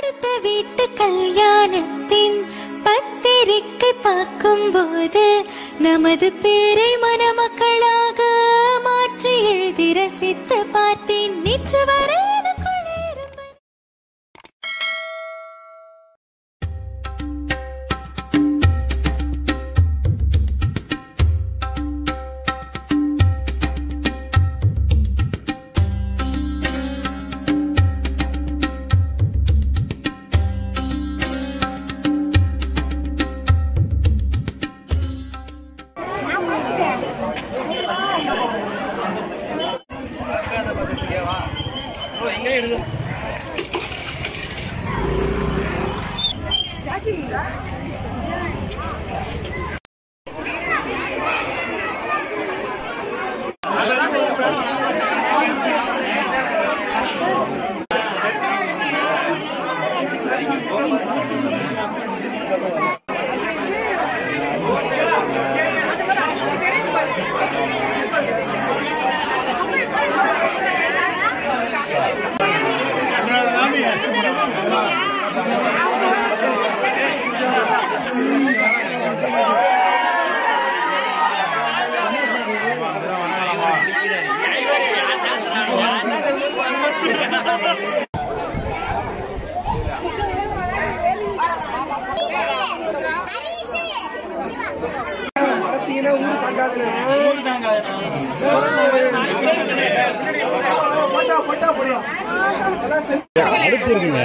அடுத்த வீட்டு கல்யாணத்தின் பத்திரிக்கை பார்க்கும்போது நமது பேரை மணமக்களாக மாற்றி எழுதி ரசித்து பார்த்தேன் நேற்று வரை எனக்குள்ளே இருந்த அரைச்சிங்கன்னா ஊரு தாங்காதுண்ணே போட்டா போட்டா போடுவோம் அதெல்லாம் செஞ்சு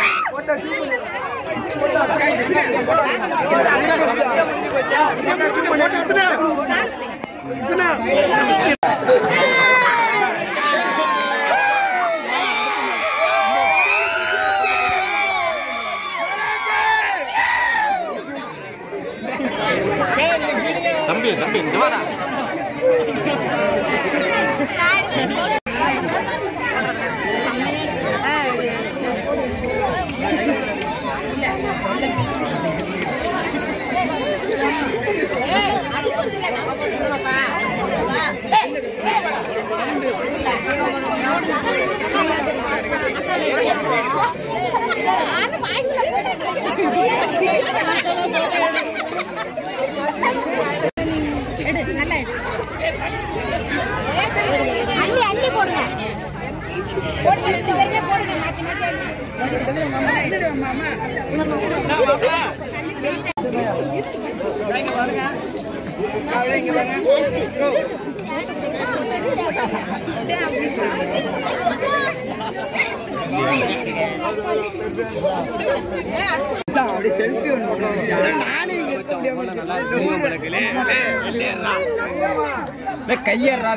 தம்பி தம்பி இங்க வாடா அள்ளி அள்ளி போடுங்க போடுங்க ரெண்டு பேருமே போடுங்க மாத்தி மாத்தி அள்ளி. அப்படி செல்ஃபி ஒன்று நானே இங்க இருக்க முடியாம கையறா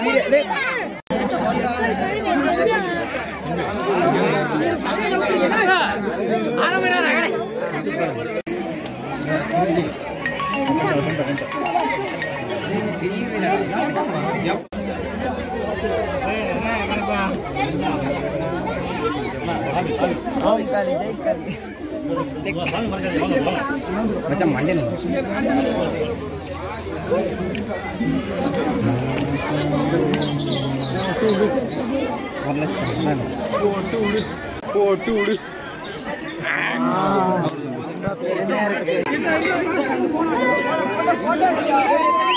போட்டு விடு போட்டோ